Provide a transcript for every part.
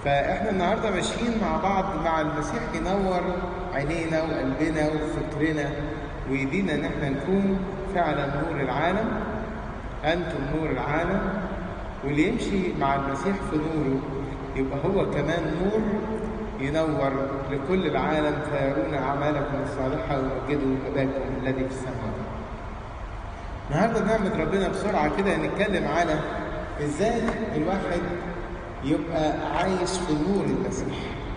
فاحنا النهارده ماشيين مع بعض مع المسيح ينور عينينا وقلبنا وفكرنا ويدينا ان احنا نكون فعلا نور العالم انتم نور العالم واللي يمشي مع المسيح في نوره يبقى هو كمان نور ينور لكل العالم فيرون اعمالكم الصالحه ويمجدوا اباكم الذي في السماوات. النهارده نعمه ربنا بسرعه كده نتكلم على ازاي الواحد يبقى عايش في نور المسيح.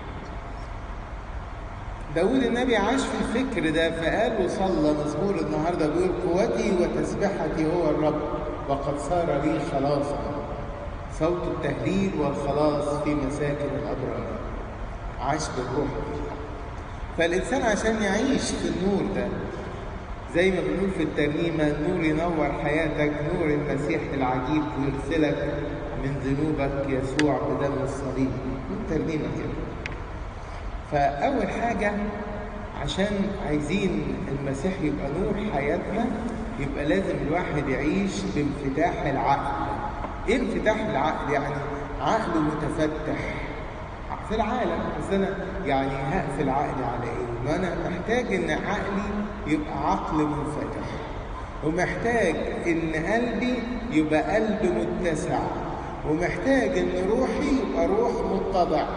داود النبي عاش في الفكر ده فقال وصلى مزمور النهارده بيقول قوتي وتسبحتي هو الرب وقد صار لي خلاصا صوت التهليل والخلاص في مساكن الابرار عاش بالروح فالانسان عشان يعيش في النور ده زي ما بنقول في الترنيمه النور ينور حياتك نور المسيح العجيب ويغسلك من ذنوبك يسوع بدم الصليب الترنيمه كده فاول حاجه عشان عايزين المسيح يبقى نور حياتنا يبقى لازم الواحد يعيش بانفتاح العقل ايه انفتاح العقل يعني عقله متفتح في العالم بس انا يعني هقفل عقلي على ايه ما انا محتاج ان عقلي يبقى عقل منفتح ومحتاج ان قلبي يبقى قلب متسع ومحتاج ان روحي يبقى روح متضع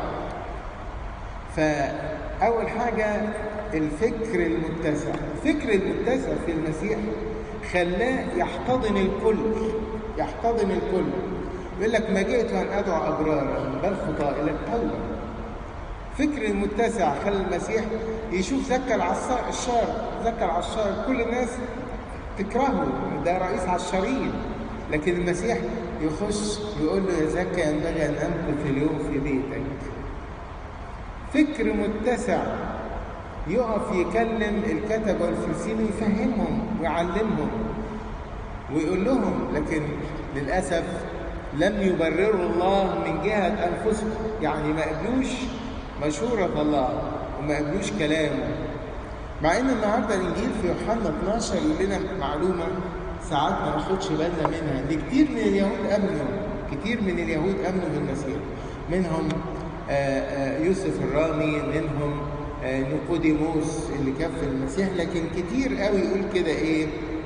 فاول حاجه الفكر المتسع الفكر المتسع في المسيح خلاه يحتضن الكل يحتضن الكل يقول لك ما جئت ان ادعو ابرارا بل خطاء الى التوبه فكر المتسع خلى المسيح يشوف زكى العشار زكى العشار كل الناس تكرهه ده رئيس عشارين لكن المسيح يخش يقول له يا زكى ينبغي ان امكث اليوم في بيتك فكر متسع يقف يكلم الكتبه والفرسين ويفهمهم ويعلمهم ويقول لهم لكن للاسف لم يبرروا الله من جهه انفسهم يعني ما قبلوش مشورة الله وما قبلوش كلامه مع ان النهارده الانجيل في يوحنا 12 يقول لنا معلومه ساعات ما ناخدش بالنا منها ان كتير من اليهود امنوا كتير من اليهود امنوا بالمسيح منهم آآ آآ يوسف الرامي منهم نيقوديموس اللي كف المسيح لكن كتير قوي يقول كده ايه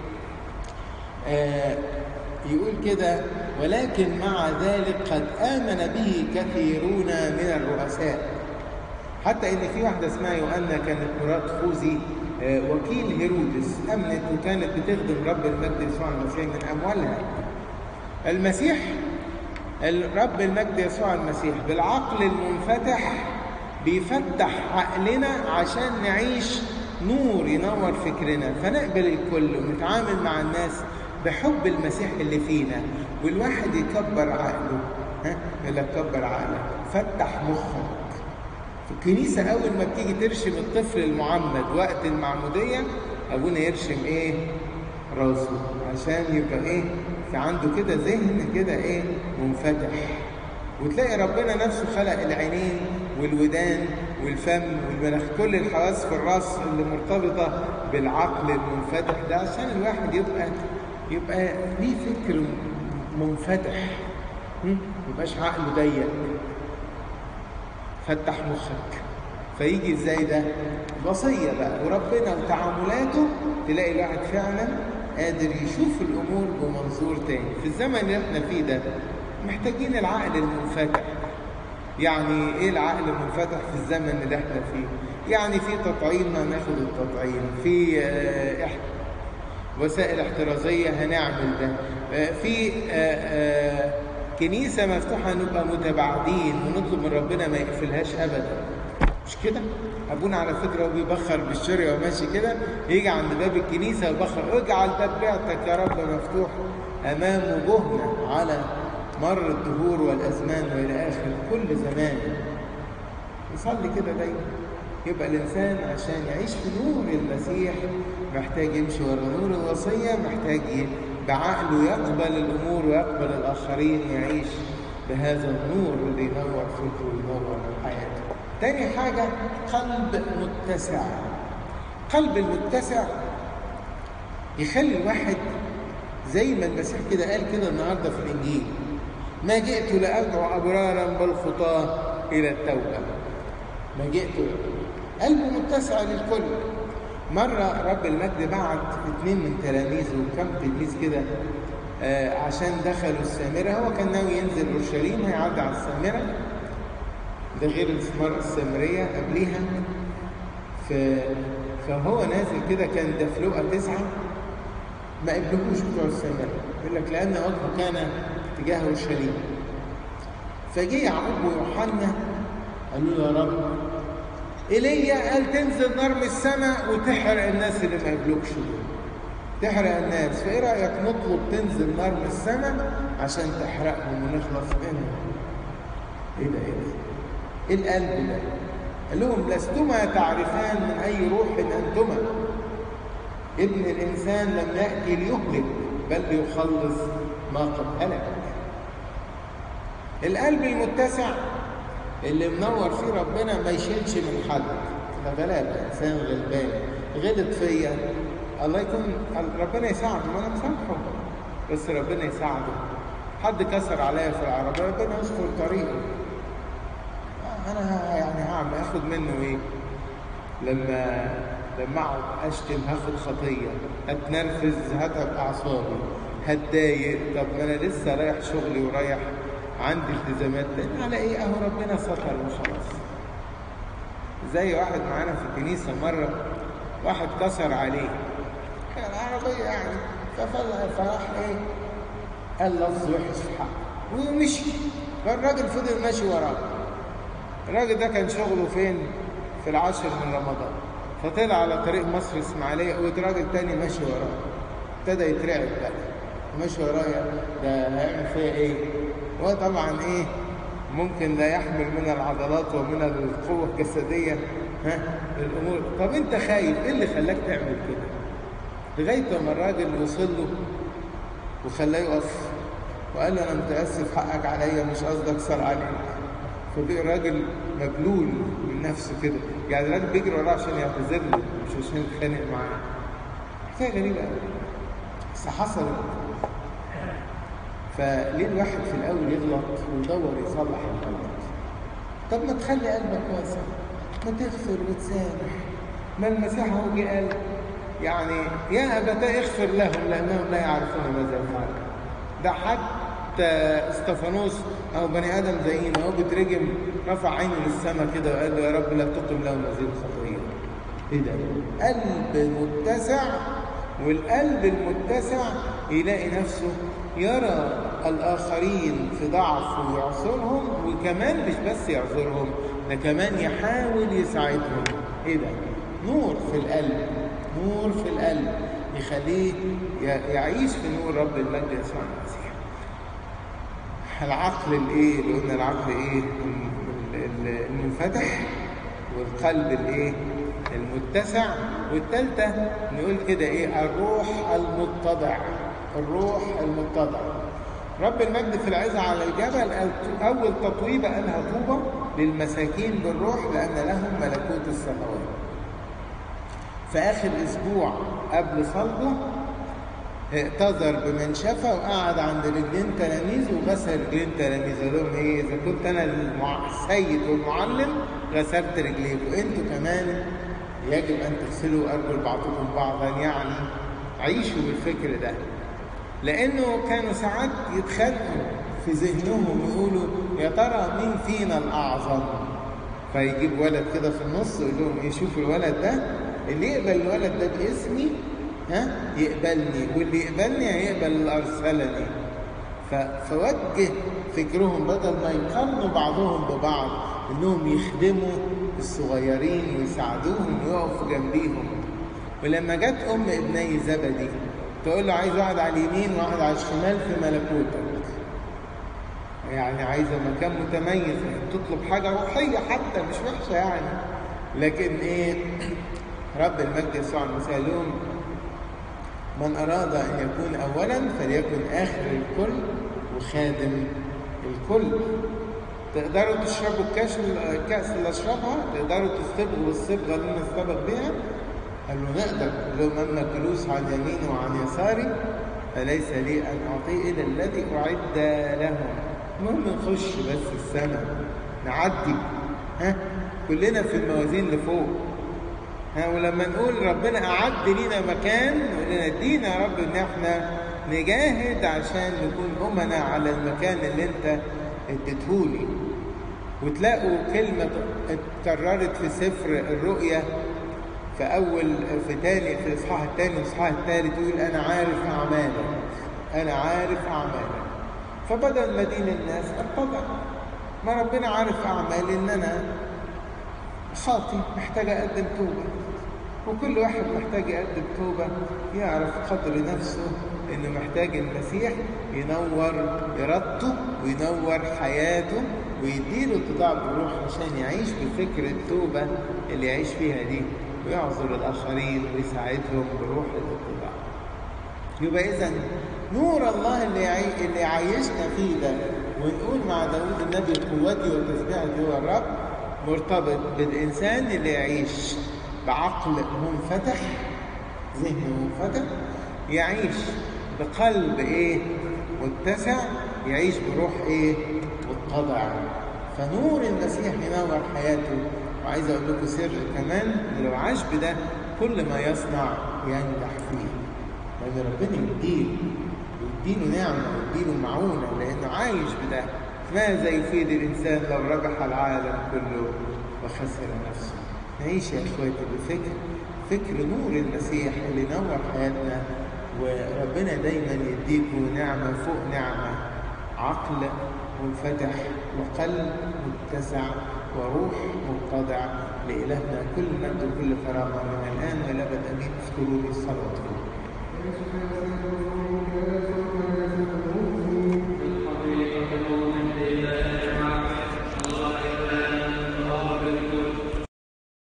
يقول كده ولكن مع ذلك قد آمن به كثيرون من الرؤساء حتى ان في واحده اسمها يوأنا كانت مرات خوذي وكيل هيرودس امنت وكانت بتخدم رب المجد يسوع المسيح من اموالها المسيح رب المجد يسوع المسيح بالعقل المنفتح بيفتح عقلنا عشان نعيش نور ينور فكرنا فنقبل الكل ونتعامل مع الناس بحب المسيح اللي فينا والواحد يكبر عقله ها يقول لك كبر عقلك فتح مخك في الكنيسة أول ما بتيجي ترشم الطفل المعمد وقت المعمودية أبونا يرشم إيه؟ راسه عشان يبقى إيه؟ في عنده كده ذهن كده إيه؟ منفتح وتلاقي ربنا نفسه خلق العينين والودان والفم والمناخ كل الحواس في الراس اللي مرتبطة بالعقل المنفتح ده عشان الواحد يبقى يبقى ليه فكر منفتح ما يبقاش عقله ضيق فتح مخك فيجي ازاي ده وصيه بقى وربنا وتعاملاته تلاقي الواحد فعلا قادر يشوف الامور بمنظور تاني في الزمن اللي احنا فيه ده محتاجين العقل المنفتح يعني ايه العقل المنفتح في الزمن اللي احنا فيه يعني في تطعيم هناخد التطعيم في اه وسائل احترازيه هنعمل ده اه في اه كنيسة مفتوحة نبقى متباعدين ونطلب من ربنا ما يقفلهاش أبدا مش كده؟ أبونا على فكرة وهو بيبخر بالشرية وماشي كده يجي عند باب الكنيسة ويبخر اجعل باب بيعتك يا رب مفتوح أمام وجوهنا على مر الدهور والأزمان وإلى آخر كل زمان نصلي كده دايما يبقى الإنسان عشان يعيش في نور المسيح محتاج يمشي ورا نور الوصية محتاج بعقله يقبل الامور ويقبل الاخرين يعيش بهذا النور اللي ينور فكره وينور حياته. تاني حاجة قلب متسع. قلب المتسع يخلي الواحد زي ما المسيح كده قال كده النهارده في الانجيل ما جئت لأدعو أبرارا بل خطاة إلى التوبة ما جئت قلبه متسع للكل مرة رب المجد بعت اتنين من تلاميذه وكم تلميذ كده آه عشان دخلوا السامرة هو كان ناوي ينزل أورشليم هيعدي على السامرة ده غير المرأة السامرية قبليها ف... فهو نازل كده كان ده في لقا تسعة ما قبلهوش بتوع السامرة يقول لك لأن وجهه كان تجاه أورشليم فجه يعقوب ويوحنا قالوا له يا رب ايليا قال تنزل نار من السماء وتحرق الناس اللي ما قبلوكش دول تحرق الناس فايه رايك نطلب تنزل نار من السماء عشان تحرقهم ونخلص منهم ايه ده ايه ده ايه القلب ده قال لهم لستما تعرفان من اي روح انتما ابن الانسان لم ياتي ليهلك بل ليخلص ما قد هلك القلب المتسع اللي منور فيه ربنا ما يشيلش من حد ده غلابه انسان غلبان غلط فيا الله يكون ربنا يساعده ما انا مسامحه بس ربنا يساعده حد كسر عليا في العربيه ربنا يستر طريقه انا يعني هعمل اخد منه ايه لما لما اقعد اشتم هاخد خطيه اتنرفز هتعب اعصابي هتضايق طب ما انا لسه رايح شغلي ورايح عندي التزامات لان على ايه اهو ربنا ستر وخلاص زي واحد معانا في الكنيسه مره واحد كسر عليه كان عربيه يعني ففل فراح ايه قال لفظ وحش في حقه ومشي فالراجل فضل ماشي وراه الراجل ده كان شغله فين في العاشر من رمضان فطلع على طريق مصر اسماعيليه وراجل تاني ماشي وراه ابتدى يترعب بقى ماشي ورايا ده هيعمل فيا ايه هو طبعا ايه ممكن لا يحمل من العضلات ومن القوة الجسدية ها الأمور طب أنت خايف إيه اللي خلاك تعمل كده؟ لغاية ما الراجل وصل له وخلاه يقف وقال له أنا متأسف حقك عليا مش قصدي أكسر عليك فبقى الراجل مبلول من نفسه كده يعني الراجل بيجري وراه عشان يعتذر له مش عشان يتخانق معاه حكاية غريبة قوي بس حصلت فليه الواحد في الاول يغلط ويدور يصلح الغلط طب ما تخلي قلبك واسع ما تغفر وتسامح ما المسيح هو جه قال يعني يا ابتاه اغفر لهم لانهم لا يعرفون ماذا يفعلون ده حتى استفانوس او بني ادم زينا هو بيترجم رفع عينه للسماء كده وقال له يا رب لا تقم لهم هذه الخطيه ايه ده قلب متسع والقلب المتسع يلاقي نفسه يرى الآخرين في ضعف ويعذرهم وكمان مش بس يعذرهم ده كمان يحاول يساعدهم ايه ده نور في القلب نور في القلب يخليه يعيش في نور رب المجد يسوع المسيح العقل الايه اللي قلنا العقل ايه المنفتح والقلب الايه المتسع والثالثه نقول كده ايه الروح المتضع الروح المتضع رب المجد في العزة على الجبل أول تطويبة قالها طوبة للمساكين بالروح لأن لهم ملكوت السماوات في آخر أسبوع قبل صلبه اعتذر بمنشفة وقعد عند رجلين تلاميذ وغسل رجلين تلاميذ قال لهم ايه اذا كنت انا السيد والمعلم غسلت رجليكم انتوا كمان يجب ان تغسلوا ارجل بعضكم بعضا يعني عيشوا بالفكر ده لانه كانوا ساعات يتخانقوا في ذهنهم يقولوا يا ترى مين فينا الاعظم فيجيب ولد كده في النص ويقول لهم ايه شوفوا الولد ده اللي يقبل الولد ده باسمي ها يقبلني واللي يقبلني هيقبل اللي ارسلني فوجه فكرهم بدل ما يقارنوا بعضهم ببعض انهم يخدموا الصغيرين ويساعدوهم ويقفوا جنبيهم ولما جت ام ابني زبدي تقول له عايز واحد على اليمين وواحد على الشمال في ملكوتك يعني عايزه مكان متميز تطلب حاجه روحيه حتى مش وحشه يعني لكن ايه رب المجد يسوع المسيح لهم من اراد ان يكون اولا فليكن اخر الكل وخادم الكل تقدروا تشربوا الكاس الكاس اللي اشربها تقدروا تستبغوا بالصبغه اللي انا استبغ بيها قال له نقدر قال لهم اما جلوس عن يميني وعن يساري فليس لي ان اعطيه الا الذي اعد لهم المهم نخش بس السماء نعدي ها كلنا في الموازين لفوق ها ولما نقول ربنا أعد لينا مكان نقول لنا ادينا يا رب إن احنا نجاهد عشان نكون أمنا على المكان اللي أنت اديتهولي وتلاقوا كلمة اتكررت في سفر الرؤيا في أول في تاني في الإصحاح التاني والإصحاح التالت يقول أنا عارف أعمالك أنا عارف أعمالك فبدل ما دين الناس اتضع ما ربنا عارف أعمالي إن أنا خاطي محتاج أقدم توبة وكل واحد محتاج يقدم توبة يعرف قدر نفسه إنه محتاج المسيح ينور إرادته وينور حياته ويديله اتضاع بالروح عشان يعيش بفكر التوبة اللي يعيش فيها دي ويعذر الآخرين ويساعدهم بروح الاتضاع يبقى إذا نور الله اللي يعي... اللي يعيشنا فيه ده ونقول مع داود النبي قوتي وتسبيحتي هو الرب مرتبط بالإنسان اللي يعيش بعقل منفتح ذهن منفتح يعيش بقلب إيه متسع يعيش بروح إيه متضع فنور المسيح ينور حياته وعايز أقول لكم سر كمان إن لو عاش بده كل ما يصنع ينجح فيه لأن ربنا يديله ويديله نعمة ويديله معونة لأنه عايش بده ماذا يفيد الإنسان لو ربح العالم كله وخسر نفسه نعيش يا إخواتي بفكر فكر نور المسيح اللي نور حياتنا وربنا دايما يديكوا نعمة فوق نعمة عقل منفتح وقلب متسع وروح متضع لإلهنا كل مجد وكل كرامة من الآن وإلى أبد أمين اذكروني الصلاة الحقيقة المؤمن بالله